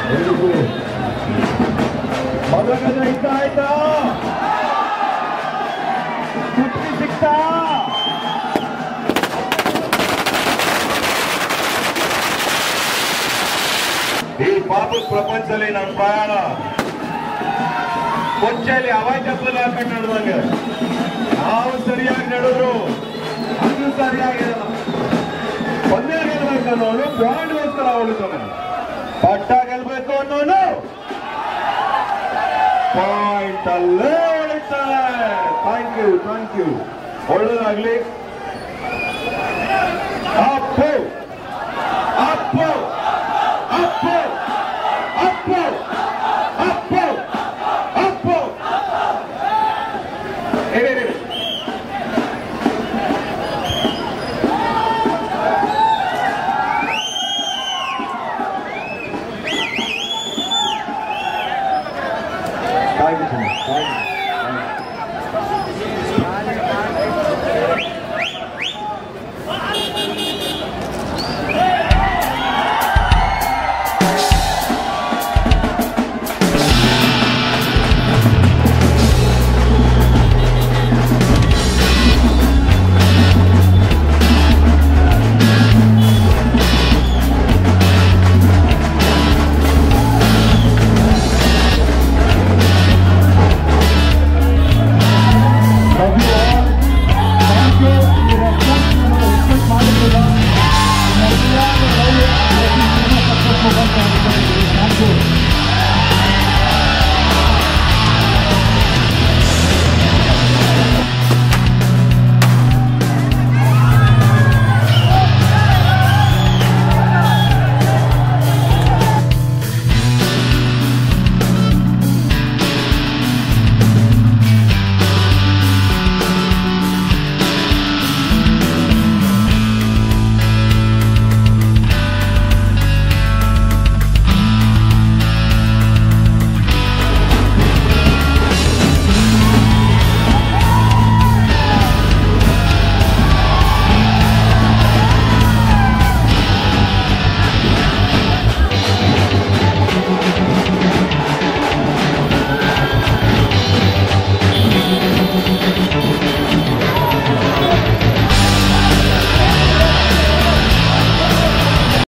ಎಲ್ರಿಗೂ ಮಗನ ಇಷ್ಟ ಆಯ್ತಾ ಕುಟ್ಟಿ ಸಿಕ್ತಾ ಈ ಪಾಪದ ಪ್ರಪಂಚದಲ್ಲಿ ನಮ್ಮ ಪ್ರಯಾಣ ಕೊಚ್ಚೆಯಲ್ಲಿ ಅವಾಯ್ ಚಪ್ಪಲ್ ಹಾಕೊಂಡು ನಡೆದಂಗೆ ನಾವು ಸರಿಯಾಗಿ ನಡೆದ್ರು ಅದು ಸರಿಯಾಗಿರಲ್ಲ ಪಂದ್ಯ ಗೆಲ್ಬೇಕು ಅನ್ನೋನು ಪಾಯಿಂಟ್ಗೋಸ್ಕರ ಉಳಿತಾನೆ ಪಟ್ಟ ಗೆಲ್ಬೇಕು ಅನ್ನೋನು ಪಾಯಿಂಟ್ ಅಲ್ಲೇ ಉಳಿತಾನೆ ಥ್ಯಾಂಕ್ ಯು ಥ್ಯಾಂಕ್ ಯು ಒಳ್ಳೇದಾಗ್ಲಿ